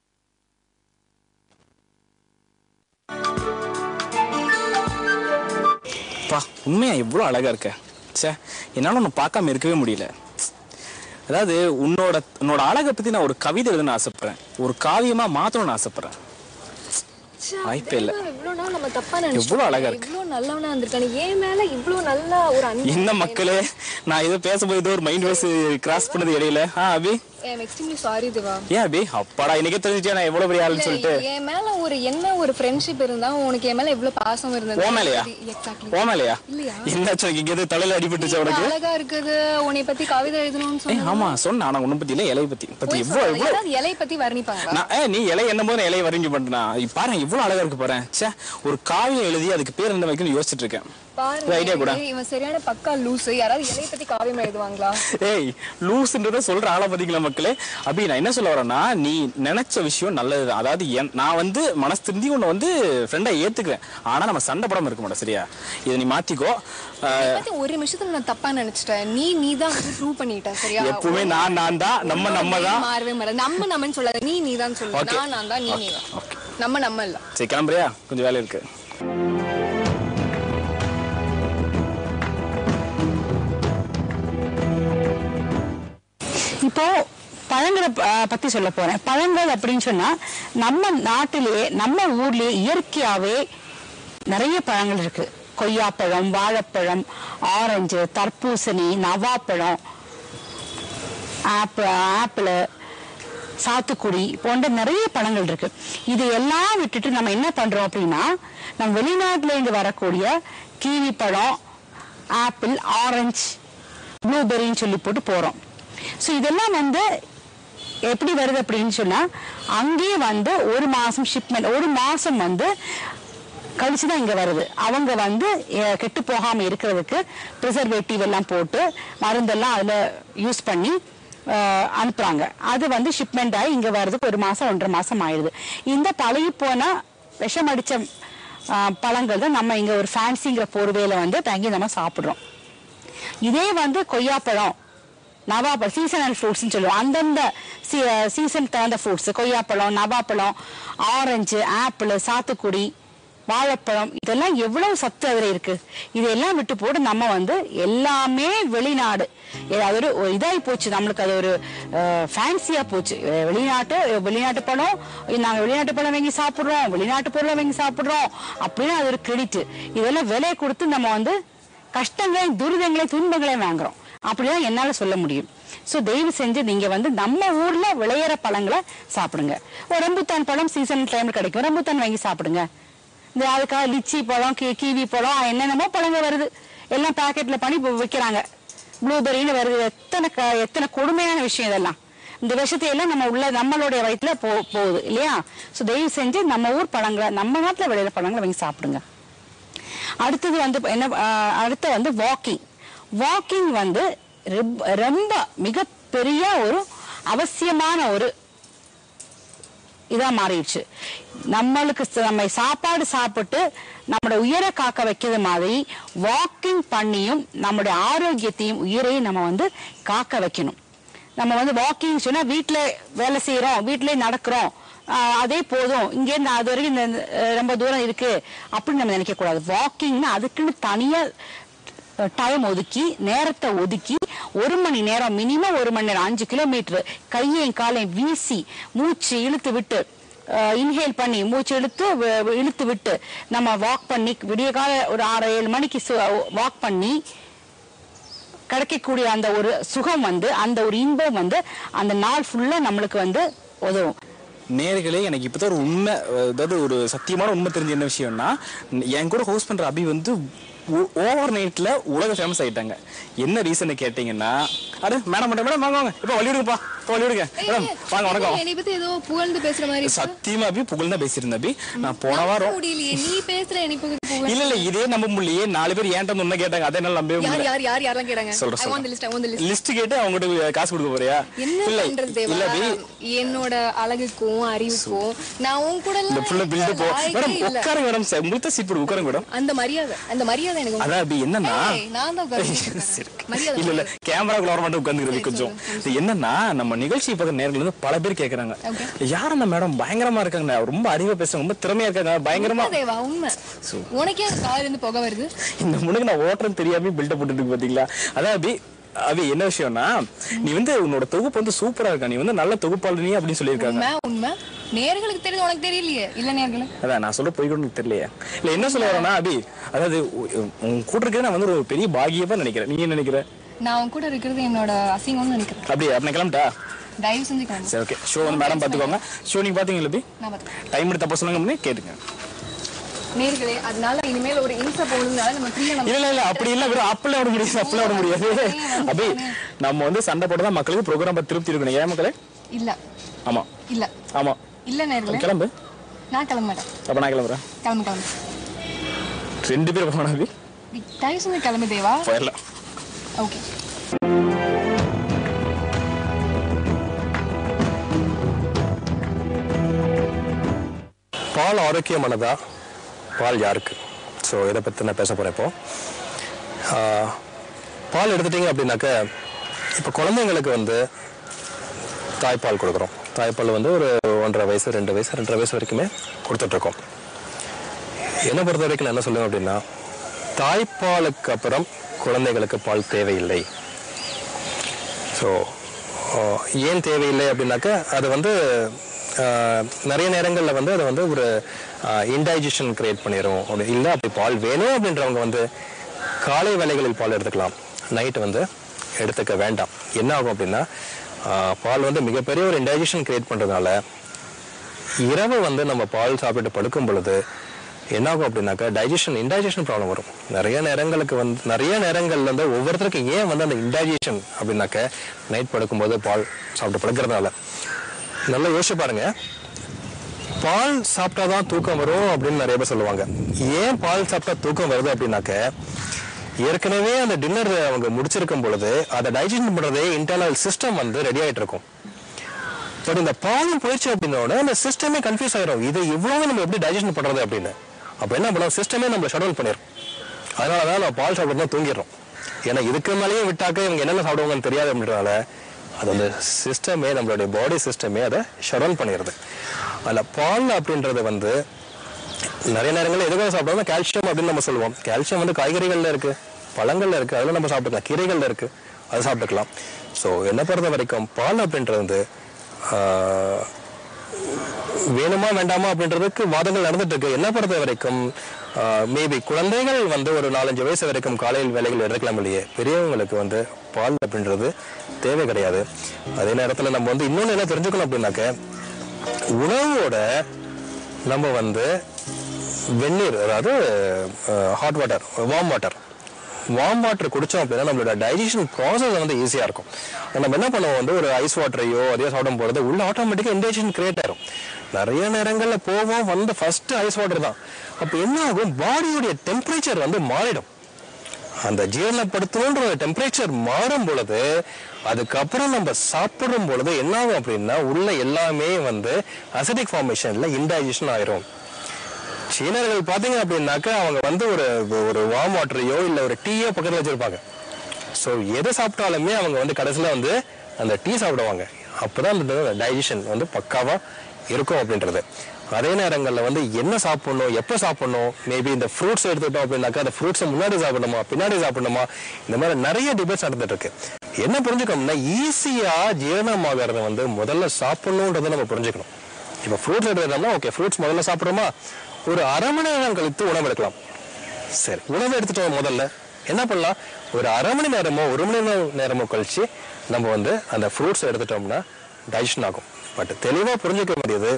பா உண்மையா எவ்வளோ அழகா இருக்க ச்சே என்னால் ஒன்று பார்க்காம இருக்கவே முடியல அதாவது உன்னோட உன்னோட அழகை பத்தி நான் ஒரு கவிதை எழுதணும்னு ஆசைப்படுறேன் ஒரு காவியமா மாத்தணும்னு ஆசைப்படுறேன் வாய்ப்பே இல்ல இவ்வளவு நாள் நம்ம தப்பா எவ்வளவு அழகா இருக்கு. இவ்வளவு நல்லவனா இருந்திருக்கானு ஏன் மேல இவ்வளவு நல்ல ஒரு அன்பு என்ன மக்களே நான் ஏதோ பேசும்போது ஏதோ ஒரு மைண்ட் வாய்ஸ் கிராஸ் பண்ணது இடையில ஆ Abhi I extremely sorry Diva ஏன் அபி அப்பாடா இன்னைக்கே தெரிஞ்சுட்டே நான் எவ்வளவு பெரிய ஆளுன்னு சொல்லிட்டு இல்ல, என் மேல ஒரு என்ன ஒரு ஃப்ரெண்ட்ஷிப் இருந்தா உனக்கு என் மேல எவ்வளவு பாசம் இருந்தது ஓ மேலையா எக்ஸாக்ட்லி ஓ மேலையா இல்லையா? என்னாச்சு உனக்கு இங்க எது தலையில அடிபட்டுச்சு உனக்கு அழகா இருக்குது உன்னை பத்தி கவிதை எழுதணும்னு ஏய் சொன்னா ஆமா சொன்ன ஆனா உன்னை பத்தி இல்ல இலைய பத்தி பத்தி போய் எவ்வளவு சொல்லலாம். எவ்வளவு யாராவது இலைய பத்தி வர்ணிப்பாங்களா நான் ஏ நீ இலை என்னும் போது இலையை வரைஞ்சு பண்றா பாரு இவ்வளவு அழகா இருக்கு பாரு ச்சே ஒரு காவியம் எழுதி அதுக்கு பேர் என்ன வைக்கணும்னு யோசிச்சுட்டு இருக்கேன் பாருங்க ஐடியா கூட இது இவன் சரியான பக்கா லூசு யாராவது இலைய பத்தி காவியம் எழுதுவாங்களா ஏய் லூஸ்ன்றத சொல்ற ஆளை பாத்தீங்களா மக்களே அபி நான் என்ன சொல்ல வரேன்னா நீ நினைச்ச விஷயம் நல்லதுதான் அதாவது என்- நான் வந்து மனசு திருந்தி உன்னை வந்து ஃப்ரெண்டா ஏத்துக்கிறேன் ஆனா நம்ம சண்டை படாம இருக்க மாட்டோம் சரியா இதை நீ மாத்திக்கோ அஹ், இதை பத்தி ஒரு நிமிஷத்துல நான் தப்பா நினைச்சிட்டேன் நீ நீ தான் வந்து ப்ரூவ் பண்ணிட்ட சரியா எப்பவுமே நான் நான் தான் நம்ம நம்ம தான் மாறவே மாறாது நம்ம நம்மன்னு சொல்லாத நீ நீ தான் சொல்லு Okay. நான் நான் தான் நீ நீ தான் Okay. நம்ம நம்ம இல்ல சரி கிளம்புறியா கொஞ்சம் வேலை இருக்கு இப்போ பழங்களை ப- அஹ் பத்தி சொல்ல போறேன் பழங்கள் அப்படின்னு சொன்னா நம்ம நாட்டிலேயே நம்ம ஊர்லயே இயற்கையாவே நிறைய பழங்கள் இருக்கு கொய்யாப்பழம் வாழைப்பழம் ஆரஞ்சு தர்பூசணி நவாப்பழம் ஆப்பிள் ஆப்பிள் சாத்துக்குடி போன்ற நிறைய பழங்கள் இருக்கு இது எல்லாம் விட்டுட்டு நம்ம என்ன பண்றோம் அப்படின்னா நம்ம வெளிநாட்டுல இருந்து வரக்கூடிய கீவி பழம் ஆப்பிள் ஆரஞ்சு ப்ளூபெரின்னு சொல்லி போட்டு போறோம் ஸோ இதெல்லாம் வந்து எப்படி வருது அப்படின்னு சொன்னா அங்கேயே வந்து ஒரு மாசம் ஷிப்மெண்ட் ஒரு மாசம் வந்து கழிச்சு தான் இங்க வருது அவங்க வந்து அஹ், கெட்டு போகாம இருக்கிறதுக்கு ப்ரிசர்வேட்டிவ் எல்லாம் போட்டு மருந்தெல்லாம் அதுல யூஸ் பண்ணி அஹ், அனுப்புறாங்க அது வந்து ஷிப்மெண்ட் ஆகி இங்க வர்றதுக்கு ஒரு மாசம் ஒன்றரை மாசம் ஆயிடுது இந்த பழகி போன விஷம் அடிச்ச அஹ், பழங்கள் தான் நம்ம இங்க ஒரு ஃபேன்சிங்கிற போர்வையில வந்து தங்கி நம்ம சாப்பிடுறோம் இதே வந்து கொய்யாப்பழம் நவாப்பழம் சீசனல் ஃப்ரூட்ஸ்னு சொல்லுவோம் அந்தந்த சீசன் தகுந்த ஃப்ரூட்ஸ் கொய்யாப்பழம் நவாப்பழம் ஆரஞ்சு ஆப்பிள் சாத்துக்குடி வாழைப்பழம் இதெல்லாம் எவ்வளவு சத்து அதுல இருக்கு இதெல்லாம் விட்டு போட்டு நம்ம வந்து எல்லாமே வெளிநாடு அது ஒரு ஒரு இதாகி போச்சு நம்மளுக்கு அது ஒரு ஃபேன்சியா போச்சு அஹ் வெளிநாட்டு வெளிநாட்டு பழம் நாங்க வெளிநாட்டு பழம் வாங்கி சாப்பிடுறோம் வெளிநாட்டு பொருளை வாங்கி சாப்பிடுறோம் அப்படின்னு அது ஒரு கிரெடிட் இதெல்லாம் விலை கொடுத்து நம்ம வந்து கஷ்டங்களையும் துரிதங்களையும் துன்பங்களையும் வாங்குறோம் அப்படிதான் என்னால சொல்ல முடியும் சோ தயவு செஞ்சு நீங்க வந்து நம்ம ஊர்ல விளையிற பழங்களை சாப்பிடுங்க ஒரு ரம்புத்தான் பழம் சீசன் டைம்ல கிடைக்கும் ரம்புத்தான் வாங்கி சாப்பிடுங்க இந்த அதுக்காக லிச்சி பழம் கீ கீவி பழம் என்னென்னமோ பழங்க வருது எல்லாம் பாக்கெட்ல பண்ணி இப்ப விக்கிறாங்க ப்ளூபெரின்னு வருது எத்தனை க- எத்தனை கொடுமையான விஷயம் இதெல்லாம் இந்த விஷத்தை எல்லாம் நம்ம உள்ள நம்மளுடைய வயிற்றுல போ போகுது இல்லையா சோ தயவு செஞ்சு நம்ம ஊர் பழங்களை நம்ம நாட்டுல விளையிற பழங்களை வாங்கி சாப்பிடுங்க அடுத்தது வந்து என்ன ஆஹ் அடுத்து வந்து வாக்கிங் வாக்கிங் வந்து ரொம்ப- ரொம்ப மிகப்பெரிய ஒரு அவசியமான ஒரு இதா மாறிடுச்சு நம்மளுக்கு ச- நம்ம சாப்பாடு சாப்பிட்டு நம்மளோட உயிரை காக்க வைக்கிறது மாதிரி வாக்கிங் பண்ணியும் நம்மளுடைய ஆரோக்கியத்தையும் உயிரையும் நம்ம வந்து காக்க வைக்கணும் நம்ம வந்து வாக்கிங் சொன்னா வீட்ல வேலை செய்யறோம் வீட்லயே நடக்கிறோம் ஆஹ் அதே போதும் இங்க இருந்து அது வரைக்கும் இந்த- இந்த, அஹ் ரொம்ப தூரம் இருக்கு அப்படின்னு நம்ம நினைக்க கூடாது வாக்கிங்னா அதுக்குன்னு தனியா டைம் ஒதுக்கி நேரத்தை ஒதுக்கி ஒரு மணி நேரம் மினிமம் ஒரு மணி நேரம் அஞ்சு கிலோமீட்டர் கையையும் காலையும் வீசி மூச்சு இழுத்து விட்டு இன்ஹேல் பண்ணி மூச்சு இழுத்து வ- வ- இழுத்து விட்டு நம்ம வாக் பண்ணி விடிய கால ஒரு ஆறு ஏழு மணிக்கு வாக் பண்ணி கிடைக்கக்கூடிய அந்த ஒரு சுகம் வந்து அந்த ஒரு இன்பம் வந்து அந்த நாள் ஃபுல்லா நம்மளுக்கு வந்து உதவும் நேர்களே எனக்கு இப்பதான் ஒரு உண்மை அதாவது ஒரு சத்தியமான உண்மை தெரிஞ்ச என்ன விஷயம்னா என் கூட ஹோஸ்ட் பண்ற அபி வந்து ஓவர் நைட்ல உலக ஃபேமஸ் ஆயிட்டாங்க என்ன ரீசன் கேட்டீங்கன்னா அட மேடம் மேடம் மேடம் வாங்க வாங்க இப்போ வழி விடுங்கப்பா இப்போ வழி விடுங்க மேடம் வாங்க வணக்கம் என்னை பத்தி ஏதோ புகழ்ந்து பேசுற மாதிரி இருக்கு. சத்தியமா அபி புகழ் தான் பேசியிருந்தேன் அபி நான் போன வாரம் முடியலையே நீ பேசுற என்னை பத்தி புகழ் இல்ல இல்ல இதே நம்ப முடியலையே நாலு பேர் ஏன்ட்ட வந்து உன்ன கேட்டாங்க அதை என்னால நம்பவே யார் முடியல யார் யார் யாரெல்லாம் கேட்டாங்க சொல்றேன் I want the list, I want the list. List கேட்டு அவங்ககிட்ட காசு கொடுக்க போறியா என்ன இல்ல பண்றது தேவா இல்ல அபி என்னோட அழகுக்கும் அறிவுக்கும் நான் உன் கூட இந்த எல்லாம் ஃபுல்லா பில்டு போ லாயக்கே மேடம் இல்ல. உட்காருங்க மேடம் சார் உங்களுக்கு தான் சீட் போடு உட்காருங்க மேடம் அந்த மரியாதை அந்த மரியாதை எனக்கு உண்டு. அதான் அபி என்னன்னா ஏய், நான் தான் உட்கார்ந்து சரி. மரியாதை இல்ல இல்ல கேமராக்குள்ள வர மட்டும் உட்காந்துக்கிறது கொஞ்சம் இது என்னன்னா நம்ம நிகழ்ச்சி பார்க்க நேர்கள் வந்து பல பேர் கேக்குறாங்க யார் அந்த மேடம் பயங்கரமா இருக்காங்க ரொம்ப அறிவா பேசுறாங்க ரொம்ப திறமையா இருக்காங்க பயங்கரமா உண்மை தேவா உண்மை உனக்கே அந்த காலில இருந்து புகை வருது இந்த முனுக்கு நான் ஓட்டுறேன்னு தெரியாம பில்டப் போட்டுட்டு இருக்கு பாத்தீங்களா அதான் அபி அபி என்ன விஷயம்னா நீ வந்து உன்னோட தொகுப்பு வந்து சூப்பரா இருக்கா நீ வந்து நல்ல தொகுப்பாளினி அப்படின்னு சொல்லியிருக்காங்க உண்மை உண்மை நேர்களுக்கு தெரியுது உனக்கு தெரியலையே இல்ல நேர்களுக்கு அதான் நான் சொல்ல போய் கூட எனக்கு தெரியலையே இல்ல என்ன சொல்ல வரேன்னா அபி அதாவது உ- உன் கூட இருக்கிறது நான் வந்து ஒரு பெரிய பாகியமா நினைக்கிறேன் நீ என்ன நினைக்கிற நான் உன் கூட இருக்கிறது என்னோட அசிங்கம்னு நினைக்கிறேன் அப்படி அப்படி கிளம்பிட்டா தயவு செஞ்சு கிளம்பு சரி ஓகே ஷோ வந்து மேடம் பாத்துக்கோங்க ஷோ நீங்க பாத்தீங்களா அபி நான் பார்த்துக்கிறேன். டைம் எடுத்து தப்பா சொன்னாங்க முன்னே கேட்டுங்க நேர்களே அதனால இனிமேல் ஒரு இன்ச போடுறதுனால நம்ம ஃப்ரீயா இல்ல இல்ல இல்ல அப்படி இல்ல வெறும் அப்பெல்லாம் விட முடியாது அப்பெல்லாம் விட முடியாது அபி நம்ம வந்து சண்டை போட்டு மக்களுக்கு ப்ரோக்ராம் திருப்தி இருக்கணும் ஏன் மக்களே இல்ல ஆமா இல்ல ஆமா இல்ல நேர்களே கிளம்பு நான் கிளம்ப மாட்டேன் அப்ப நான் கிளம்புறேன் கிளம்பு கிளம்பு ரெண்டு பேரும் போனா அபி தயவு செஞ்சு கிளம்பு தேவா போயிடலாம் ஓகே பால் ஆரோக்கியமானதா பால் யாருக்கு ஸோ இதை பற்றி நான் பேச போகிறேன் இப்போ ஆஹ், பால் எடுத்துட்டீங்க அப்படின்னாக்க இப்போ குழந்தைங்களுக்கு வந்து தாய்ப்பால் கொடுக்குறோம் தாய்ப்பால் வந்து ஒரு ஒன்றரை வயசு ரெண்டு வயசு ரெண்டரை வயசு வரைக்குமே கொடுத்துட்ருக்கோம் என்னை பொறுத்த வரைக்கும் நான் என்ன சொல்லுவேன் அப்படின்னா தாய்ப்பாலுக்கு அப்புறம் குழந்தைகளுக்கு பால் தேவையில்லை ஸோ ஏன் தேவையில்லை அப்படின்னாக்க அது வந்து ஆஹ், நிறைய நேரங்களில் வந்து அது வந்து ஒரு இன்டைஜஷன் கிரியேட் பண்ணிடும் அப்படி இல்லை அப்படி பால் வேணும் அப்படின்றவங்க வந்து காலை வேளைகளில் பால் எடுத்துக்கலாம் நைட் வந்து எடுத்துக்க வேண்டாம் என்ன ஆகும் அப்படின்னா ஆஹ், பால் வந்து மிகப்பெரிய ஒரு இன்டைஜஷன் கிரியேட் பண்ணுறதுனால இரவு வந்து நம்ம பால் சாப்பிட்டு படுக்கும் பொழுது என்னாகும் அப்படின்னாக்கா டைஜஷன் இன்டைஜஷன் ப்ராப்ளம் வரும் நிறைய நேரங்களுக்கு வந்து நிறைய நேரங்கள்ல வந்து ஒவ்வொருத்தருக்கும் ஏன் வந்து அந்த இன்டைஜஷன் அப்படின்னாக்க நைட் படுக்கும்போது பால் சாப்பிட்டு படுக்கிறதுனால நல்லா யோசிச்சு பாருங்க பால் சாப்பிட்டாதான் தூக்கம் வரும் அப்படின்னு நிறைய பேர் சொல்லுவாங்க ஏன் பால் சாப்பிட்டா தூக்கம் வருது அப்படின்னாக்க ஏற்கனவே அந்த டின்னர் அவங்க முடிச்சிருக்கும் பொழுது அதை டைஜஷன் பண்றதே இன்டர்னல் சிஸ்டம் வந்து ரெடி ஆயிட்டு இருக்கும் பட் இந்த பாலும் போயிடுச்சு அப்படின்னோட அந்த சிஸ்டமே கன்ஃபியூஸ் ஆயிரும் இது இவ்வளவு நம்ம எப்படி டைஜஷன் பண்றது அப்படின்னு அப்ப என்ன பண்ணும் சிஸ்டமே நம்ம ஷெடியூல் பண்ணிரும் அதனால தான் நம்ம பால் சாப்பிட்டு தான் தூங்கிடுறோம் ஏன்னா இதுக்கு மேலேயே விட்டாக்க இவங்க என்னென்ன சாப்பிடுவாங்கன்னு தெரியாது அப்படின்றனால அது அந்த சிஸ்டமே நம்மளுடைய பாடி சிஸ்டமே அதை ஷெடியூல் பண்ணிடுது அதில் பால் அப்படின்றது வந்து நிறைய நேரங்களில் எதுக்காக சாப்பிடுவோம் கால்சியம் அப்படின்னு நம்ம சொல்லுவோம் கால்சியம் வந்து காய்கறிகள்ல இருக்கு பழங்கள்ல இருக்கு அதில் நம்ம சாப்பிட்டுக்கலாம் கீரைகள்ல இருக்கு அது சாப்பிட்டுக்கலாம் ஸோ என்னை பொறுத்த வரைக்கும் பால் அப்படின்றது வந்து ஆஹ், வேணுமா வேண்டாமா அப்படின்றதுக்கு வாதங்கள் நடந்துட்டு இருக்கு என்ன பொறுத்த வரைக்கும் மேபி குழந்தைகள் வந்து ஒரு நாலஞ்சு வயசு வரைக்கும் காலையில் வேலைகள் எடுக்கலாம் இல்லையே பெரியவங்களுக்கு வந்து பால் அப்படின்றது தேவை கிடையாது அதே நேரத்தில் நம்ம வந்து இன்னொன்று என்ன தெரிஞ்சுக்கணும் அப்படின்னாக்க உணவோட நம்ம வந்து வெந்நீர் அதாவது hot water warm water warm water குடிச்சோம் அப்படின்னா நம்மளோட டைஜஷன் ப்ராசஸ் வந்து ஈஸியாக இருக்கும் நம்ம என்ன பண்ணுவோம் வந்து ஒரு ஐஸ் வாட்டரையோ அதே சாப்பிடும் போகிறது உள்ள ஆட்டோமேட்டிக்காக இன்டைஜஷன் கிரியேட் ஆயிரும் நிறைய நேரங்களில் போவோம் வந்த ஃபர்ஸ்ட் ஐஸ் வாட்டர் தான் அப்போ என்ன ஆகும் பாடியோடைய டெம்பரேச்சர் வந்து மாறிடும் அந்த ஜீரணப்படுத்தணுன்ற டெம்பரேச்சர் மாறும் பொழுது அதுக்கப்புறம் நம்ம சாப்பிடும் பொழுது என்ன ஆகும் அப்படின்னா உள்ள எல்லாமே வந்து அசிடிக் ஃபார்மேஷன்ல இன்டைஜஷன் ஆயிரும் சீனர்கள் பாத்தீங்க அப்படின்னாக்கா அவங்க வந்து ஒரு ஒரு வார்ம் வாட்டரையோ இல்ல ஒரு டீயோ பக்கத்துல வச்சிருப்பாங்க ஸோ எதை சாப்பிட்டாலுமே அவங்க வந்து கடைசியில வந்து அந்த டீ சாப்பிடுவாங்க அப்பதான் அந்த டைஜஷன் வந்து பக்காவா இருக்கும் அப்படின்றது அதே நேரங்களில் வந்து என்ன சாப்பிடணும் எப்போ சாப்பிடணும் மேபி இந்த ஃப்ரூட்ஸ் எடுத்துட்டோம் அப்படின்னாக்கா அந்த ஃப்ரூட்ஸை முன்னாடி சாப்பிடணுமா பின்னாடி சாப்பிடணுமா இந்த மாதிரி நிறைய டிபேட்ஸ் நடந்துட்டு இருக்கு என்ன புரிஞ்சுக்கணும்னா ஈஸியா ஜீரணமாகறத வந்து முதல்ல சாப்பிடணுன்றதை நம்ம புரிஞ்சுக்கணும் இப்போ ஃப்ரூட்ஸ் எடுத்துட்டோம்னா ஓகே ஃப்ரூட்ஸ் முதல்ல சாப்பிட்றோமா ஒரு அரை மணி நேரம் கழித்து உணவு எடுக்கலாம் சரி உணவு எடுத்துட்டோம் முதல்ல என்ன பண்ணலாம் ஒரு அரை மணி நேரமோ ஒரு மணி நேரம் நேரமோ கழிச்சு நம்ம வந்து அந்த ஃப்ரூட்ஸ் எடுத்துட்டோம்னா டைஜஷன் ஆகும் பட் தெளிவாக புரிஞ்சுக்க வேண்டியது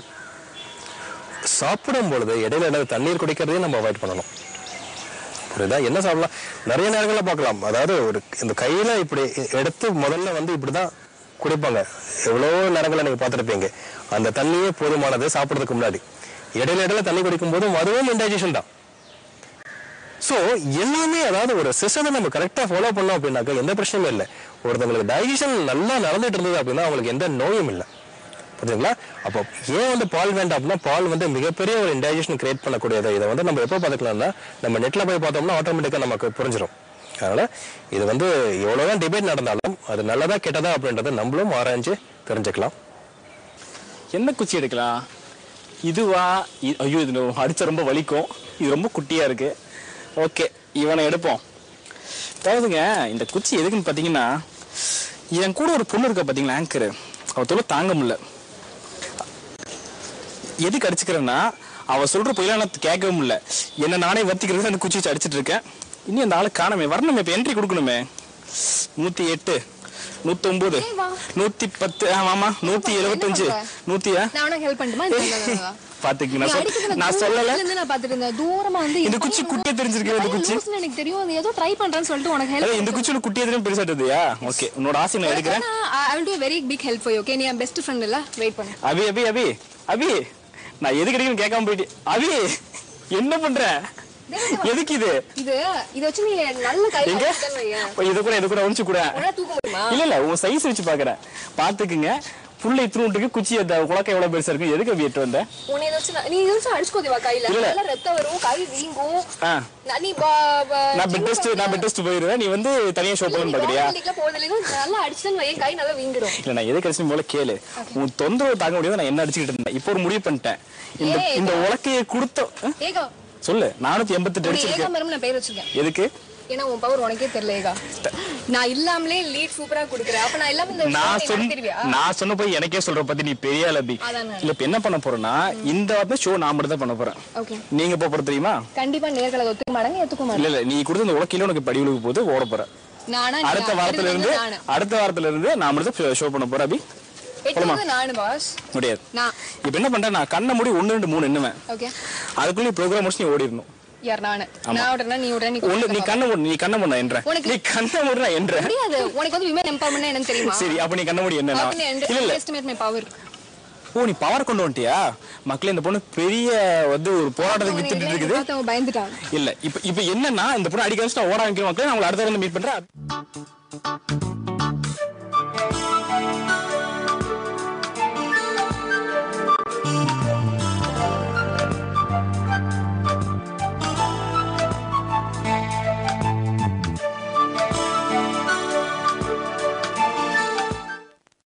சாப்பிடும் பொழுது இடையில இடையில தண்ணீர் குடிக்கிறதையும் நம்ம அவாய்ட் பண்ணணும் புரியுதா என்ன சாப்பிடலாம் நிறைய நேரங்களில் பார்க்கலாம் அதாவது ஒரு இந்த கையில இப்படி எடுத்து முதல்ல வந்து இப்படிதான் குடிப்பாங்க எவ்வளோ நேரங்களில் நீங்க பார்த்துருப்பீங்க அந்த தண்ணியே போதுமானது சாப்பிட்றதுக்கு முன்னாடி இடையில இடையில தண்ணி குடிக்கும் போதும் அதுவும் இன்டைஜஷன் தான் ஸோ எல்லாமே அதாவது ஒரு சிஸ்டத்தை நம்ம கரெக்டாக ஃபாலோ பண்ணோம் அப்படின்னாக்கா எந்த பிரச்சனையும் இல்லை ஒருத்தவங்களுக்கு டைஜஷன் நல்லா நடந்துட்டு இருந்தது அப்படின்னா அவங்களுக்கு எந்த நோயும் இல்லை புரியுதுங்களா அப்போ ஏன் வந்து பால் வேண்டாம் அப்படின்னா பால் வந்து மிகப்பெரிய ஒரு இன்டைஜஷன் கிரியேட் பண்ணக்கூடியது இதை வந்து நம்ம எப்போ பார்த்துக்கலாம்னா நம்ம நெட்டில் போய் பார்த்தோம்னா ஆட்டோமேட்டிக்காக நமக்கு புரிஞ்சிடும் அதனால இது வந்து எவ்வளோதான் டிபேட் நடந்தாலும் அது நல்லதா கெட்டதா அப்படின்றத நம்மளும் ஆராய்ஞ்சு தெரிஞ்சுக்கலாம் என்ன குச்சி எடுக்கலாம் இதுவா இ- ஐயோ இது அடிச்சா ரொம்ப வலிக்கும் இது ரொம்ப குட்டியா இருக்கு ஓகே இவனை எடுப்போம் அதாவதுங்க இந்த குச்சி எதுக்குன்னு பார்த்தீங்கன்னா என் கூட ஒரு பொண்ணு இருக்கா பார்த்தீங்களா ஆங்கர் அவ தொலை தாங்க முடியல எதுக்கு அடிச்சுக்கிறேன்னா அவ சொல்ற பொய்லாம் நான் கேட்கவே முடியல என்ன நானே வத்திக்கிறது அந்த குச்சி வச்சு அடிச்சிட்டு இருக்கேன் இனி அந்த ஆளு காணமே வரணுமே இப்போ என்ட்ரி கொடுக்கணுமே நூத்தி எட்டு நூத்தி ஒன்பது ஏய், வா. நூத்தி பத்து ஆமாமா நூத்தி என்ன எழுபத்தஞ்சு பண்ற? நூத்தியா நான் உனக்கு ஹெல்ப் பண்ணட்டுமா இந்த- இந்த- இந்த- இந்த- பாத்துக்கு நீ நான் சொல்- அடிக்கிறத நான் சொல்லல தூரத்துல இருந்து நான் பார்த்துட்டு இருந்தேன். தூரமா வந்து இந்த என் குச்சி பையன் குட்டியா தெரிஞ்சிருக்கு, என் இந்த பையன் குச்சி. லூசுன்னு எனக்கு தெரியும் அது ஏதோ ட்ரை பண்றேன்னு சொல்லிட்டு உனக்கு அதான் ஹெல்ப் இந்த குச்சி உனக்கு குட்டியா தெரியும் பெருசா தெரியுதுயா ஓகே உன்னோட ஆசை நான் எடுக்கிறேன் I will do very big help for you okay நீ என் பெஸ்ட் ஃப்ரெண்ட் இல்ல வெயிட் பண்ணு அபி அபி அபி அபி நான் எதுக்கு அடிக்கணும் கேட்காம போயிட்டு அபி என்ன பண்ற எதுக்கு இது இது இத வச்சு நீ நல்ல கை எங்க வச்சுட்டேன்னு வையேன். ஓ, இது கூட இது கூட ஒழிச்சு கூட உன்னால தூக்க முடியுமா இல்ல இல்ல உன் சைஸ் வச்சு பாக்குறேன் பாத்துக்குங்க புள்ள இத்தினுட்டுக்கு குச்சி அந்த குழக்க எவ்வளவு பெருசா இருக்கு எதுக்கு அபி எட்டு வந்த உன்னை இதை வச்சு நான்- நீ இதை வச்சு அடிச்சுக்கோதிவா கையில இல்ல. நல்லா ரத்தம் வரும் கை வீங்கும் ஆ. நான் நீ பா- பா- நான் பெட் டெஸ்ட் நான் பெட் டெஸ்ட் போயிருவேன் நீ வந்து தனியா ஷோ இல்ல, பண்ணு நீ பாக்குறியா government league ல போறதுல இருந்து நல்லா அடிச்சுட்டேன்னு வையேன் கை நல்லா வீங்கிடும் இல்ல நான் எது கடைசி போல கேளு உன் தொந்தரவு தாங்க முடியாது நான் என்ன அடிச்சுக்கிட்டு இருந்தேன் இப்போ ஒரு முடிவு பண்ணிட்டேன் இந்த ஏய், இந்த ஏகா. உலக்கையை கொடுத்த ஆ? ஏகா சொல்லு நானூத்தி எண்பத்தெட்டு உனக்கு ஏகா அடிச்சிருக்கேன் மரம் நான் பேர் வச்சிருக்கேன் எதுக்கு ஏன்னா உன் பவர் உனக்கே தெரியல ஏகா நான் இல்லாமலே லீட் சூப்பரா குடுக்குறேன் அப்ப நான் இல்லாம இந்த நான் show நீ சொன்ன நடத்திடுவியா? நான் சொன்ன போய் எனக்கே சொல்ற பத்தி நீ பெரிய லபி அதான் நான். இல்ல இப்ப என்ன பண்ண போறேன்னா இந்த வாரத்தை ஷோ நான் மட்டும் தான் பண்ண போறேன் Okay. நீங்க போக போறது தெரியுமா கண்டிப்பா நேர்களை அதை ஒத்துக்க மாட்டாங்க ஏத்துக்க இல்ல மாட்டாங்க இல்ல நீ கொடுத்த இந்த உலக்கையில உனக்கு படிவுக்கு போது ஓட போற நானா நீ அடுத்த நான். வாரத்துல இருந்து எடுத்தது நானு. அடுத்த வாரத்துல இருந்து நான் மட்டும் ஷோ பண்ண போறேன் அபி எடுத்தது நானு பாஸ் முடியாது நான் இப்ப என்ன பண்றேன் நான் கண்ணை மூடி ஒன்னு ரெண்டு மூணு எண்ணுவேன் ஓகே அதுக்குள்ள ப்ரோக்ராம் முடிச்சு நீ ஓடிடணும் யார் நானு நான் விடுறேன் நீ விடுற நீ ஒண்ணு நீ கண்ணை மூடு நீ கண்ணை மூடு நான் என்ற உனக்கு- நீ கண்ணை மூடு நான் என்ற முடியாது உனக்கு வந்து விமன் எம்பவர்மெண்ட் என்னன்னு தெரியுமா சரி அப்ப நீ கண்ணை மூடி என்ன இல்ல இல்ல எஸ்டிமேட் மை பவர் ஓ நீ பவர் கொண்டு வந்துட்டியா மக்களே இந்த பொண்ணு பெரிய வந்து ஒரு போராட்டத்துக்கு வித்துட்டு இருக்குது பயந்துட்டான் இல்ல இப்ப இப்ப என்னன்னா இந்த பொண்ணு அடிக்க வச்சுட்டு ஓட வைக்கிற மக்களே நான் உங்களை அடுத்த வந்து மீட் பண்றேன்